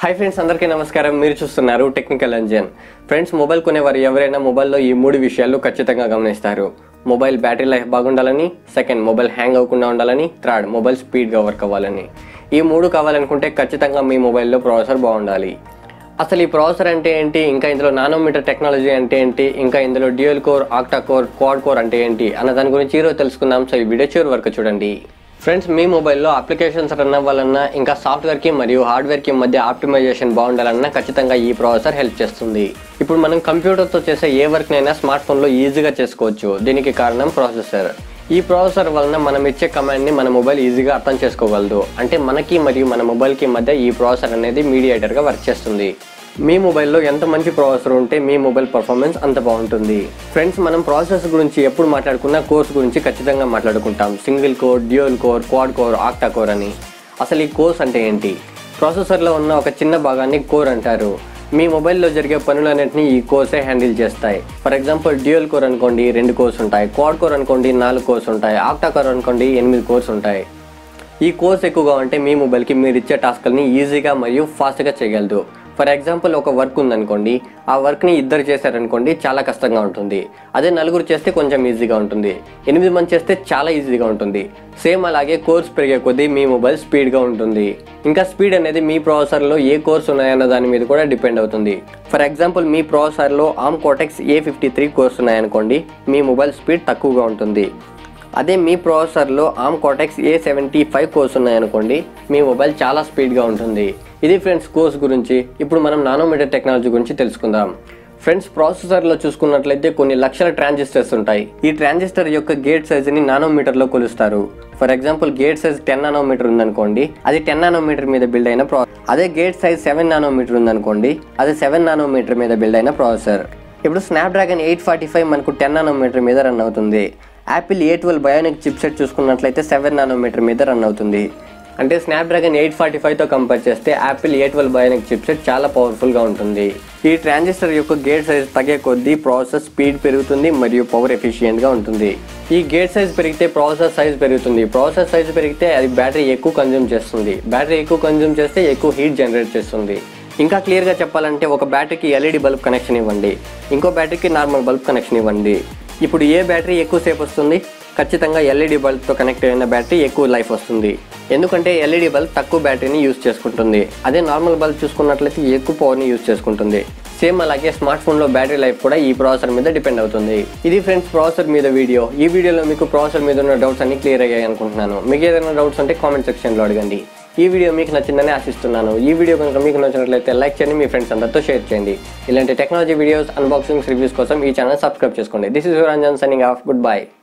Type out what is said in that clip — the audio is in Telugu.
హాయ్ ఫ్రెండ్స్ అందరికీ నమస్కారం మీరు చూస్తున్నారు టెక్నికల్ అంజన్ ఫ్రెండ్స్ మొబైల్ కొనేవారు ఎవరైనా మొబైల్లో ఈ మూడు విషయాలు ఖచ్చితంగా గమనిస్తారు మొబైల్ బ్యాటరీ లైఫ్ బాగుండాలని సెకండ్ మొబైల్ హ్యాంగ్ అవ్వకుండా ఉండాలని థర్డ్ మొబైల్ స్పీడ్గా వర్క్ అవ్వాలని ఈ మూడు కావాలనుకుంటే ఖచ్చితంగా మీ మొబైల్లో ప్రాసెసర్ బాగుండాలి అసలు ఈ ప్రాసెసర్ అంటే ఏంటి ఇంకా ఇందులో నానోమీటర్ టెక్నాలజీ అంటే ఏంటి ఇంకా ఇందులో dual core octa core quad core అంటే ఏంటి అన్న దాని గురించి ఈరోజు తెలుసుకుందాం సో ఈ వీడియో చివరి వరకు చూడండి ఫ్రెండ్స్ మీ మొబైల్లో అప్లికేషన్స్ రన్ అవ్వాలన్నా ఇంకా సాఫ్ట్వేర్కి మరియు హార్డ్వేర్కి మధ్య ఆప్టిమైజేషన్ బాగుండాలన్నా ఖచ్చితంగా ఈ ప్రాసెసర్ హెల్ప్ చేస్తుంది ఇప్పుడు మనం కంప్యూటర్తో చేసే ఏ వర్క్నైనా స్మార్ట్ ఫోన్లో ఈజీగా చేసుకోవచ్చు దీనికి కారణం ప్రాసెసర్ ఈ ప్రాసెసర్ వలన మనం ఇచ్చే కమాండ్ని మన మొబైల్ ఈజీగా అర్థం చేసుకోగలదు అంటే మనకి మరియు మన మొబైల్కి మధ్య ఈ ప్రాసెసర్ అనేది మీడియేటర్గా వర్క్ చేస్తుంది మీ మొబైల్లో ఎంత మంచి ప్రాసెసర్ ఉంటే మీ మొబైల్ పర్ఫార్మెన్స్ అంత బాగుంటుంది ఫ్రెండ్స్ మనం ప్రాసెసర్ గురించి ఎప్పుడు మాట్లాడుకున్నా కోర్స్ గురించి ఖచ్చితంగా మాట్లాడుకుంటాం single core dual core quad core octa core అని అసలు ఈ కోర్స్ అంటే ఏంటి ప్రాసెసర్లో ఉన్న ఒక చిన్న భాగాన్ని కోర్ అంటారు మీ మొబైల్లో జరిగే పనులన్నింటినీ ఈ కోర్సే హ్యాండిల్ చేస్తాయి ఫర్ ఎగ్జాంపుల్ డ్యూయల్ కోర్ అనుకోండి రెండు కోర్స్ ఉంటాయి క్వాడ్ కోర్ అనుకోండి నాలుగు కోర్స్ ఉంటాయి ఆక్టా కోర్ అనుకోండి ఎనిమిది కోర్స్ ఉంటాయి ఈ కోర్స్ ఎక్కువగా ఉంటే మీ మొబైల్కి మీరు ఇచ్చే టాస్క్ని ఈజీగా మరియు ఫాస్ట్గా చేయగలదు ఫర్ ఎగ్జాంపుల్ ఒక వర్క్ ఉందనుకోండి ఆ వర్క్ని ఇద్దరు చేశారనుకోండి చాలా కష్టంగా ఉంటుంది అదే నలుగురు చేస్తే కొంచెం ఈజీగా ఉంటుంది ఎనిమిది మంది చేస్తే చాలా ఈజీగా ఉంటుంది సేమ్ అలాగే కోర్స్ పెరిగే కొద్దీ మీ మొబైల్ స్పీడ్గా ఉంటుంది ఇంకా స్పీడ్ అనేది మీ ప్రాసెసర్లో ఏ కోర్స్ ఉన్నాయన్న దాని మీద కూడా డిపెండ్ అవుతుంది ఫర్ ఎగ్జాంపుల్ మీ ప్రాసెసర్లో ARM cortex A fifty three cores ఉన్నాయనుకోండి మీ మొబైల్ స్పీడ్ తక్కువగా ఉంటుంది అదే మీ ప్రాసెసర్లో ARM cortex A seventy five cores ఉన్నాయనుకోండి మీ మొబైల్ చాలా స్పీడ్గా ఉంటుంది ఇది ఫ్రెండ్స్ కోర్స్ గురించి ఇప్పుడు మనం నానోమీటర్ టెక్నాలజీ గురించి తెలుసుకుందాం ఫ్రెండ్స్ ప్రాసెసర్లో చూసుకున్నట్లయితే కొన్ని లక్షల ట్రాన్సిస్టర్స్ ఉంటాయి ఈ ట్రాన్సిస్టర్ యొక్క గేట్ సైజుని నానోమీటర్లో కొలుస్తారు for example gate size ten nanometer ఉందనుకోండి అది టెన్ నానోమీటర్ మీద బిల్డ్ అయిన ప్రా అదే గేట్ సైజ్ సెవెన్ నానోమీటర్ ఉందనుకోండి అది సెవెన్ నానోమీటర్ మీద బిల్డ్ అయిన ప్రాసెసర్ ఇప్పుడు స్నాప్డ్రాగన్ ఎయిట్ ఫార్టీ ఫైవ్ మనకు టెన్ నానోమీటర్ మీద రన్ అవుతుంది Apple A twelve Bionic chipset చూసుకున్నట్లయితే సెవెన్ నానోమీటర్ మీద రన్ అవుతుంది అంటే స్నాప్డ్రాగన్ ఎయిట్ ఫార్టీ ఫైవ్తో కంపేర్ చేస్తే Apple A twelve Bionic chipset చాలా పవర్ఫుల్గా ఉంటుంది ఈ ట్రాన్సిస్టర్ యొక్క గేట్ సైజ్ తగ్గే కొద్దీ ప్రాసెస్ స్పీడ్ పెరుగుతుంది మరియు పవర్ ఎఫిషియెంట్గా ఉంటుంది ఈ గేట్ సైజ్ పెరిగితే ప్రాసెస్ సైజ్ పెరుగుతుంది ప్రాసెస్ సైజ్ పెరిగితే అది బ్యాటరీ ఎక్కువ కన్జ్యూమ్ చేస్తుంది బ్యాటరీ ఎక్కువ కన్జ్యూమ్ చేస్తే ఎక్కువ హీట్ జనరేట్ చేస్తుంది ఇంకా క్లియర్గా చెప్పాలంటే ఒక బ్యాటరీకి ఎల్ఈడి బల్బ్ కనెక్షన్ ఇవ్వండి ఇంకో బ్యాటరీకి నార్మల్ బల్బ్ కనెక్షన్ ఇవ్వండి ఇప్పుడు ఏ బ్యాటరీ ఎక్కువసేపు వస్తుంది ఖచ్చితంగా ఎల్ఈడి బల్బ్తో కనెక్ట్ అయిన బ్యాటరీ ఎక్కువ లైఫ్ వస్తుంది ఎందుకంటే ఎల్ఈడి బల్బ్ తక్కువ బ్యాటరీని యూజ్ చేసుకుంటుంది అదే నార్మల్ బల్బ్ చూసుకున్నట్లయితే ఎక్కువ పవర్ని యూజ్ చేసుకుంటుంది సేమ్ అలాగే స్మార్ట్ ఫోన్లో బ్యాటరీ లైఫ్ కూడా ఈ ప్రాసెసర్ మీద డిపెండ్ అవుతుంది ఇది ఫ్రెండ్స్ ప్రాసెసర్ మీద వీడియో ఈ వీడియోలో మీకు ప్రాసెసర్ మీద ఉన్న డౌట్స్ అన్ని క్లియర్ అయ్యాయి అనుకుంటున్నాను మీకు ఏదైనా డౌట్స్ ఉంటే కామెంట్ సెక్షన్లో అడగండి ఈ వీడియో మీకు నచ్చిందని ఆశిస్తున్నాను ఈ వీడియో కనుక మీకు నచ్చినట్లయితే లైక్ చేయండి మీ ఫ్రెండ్స్ అందరితో షేర్ చేయండి ఇలాంటి టెక్నాలజీ వీడియోస్ అన్బాక్సింగ్స్ రివ్యూస్ కోసం ఈ ఛానల్ సబ్స్క్రైబ్ చేసుకోండి this is Ranjan signing off good bye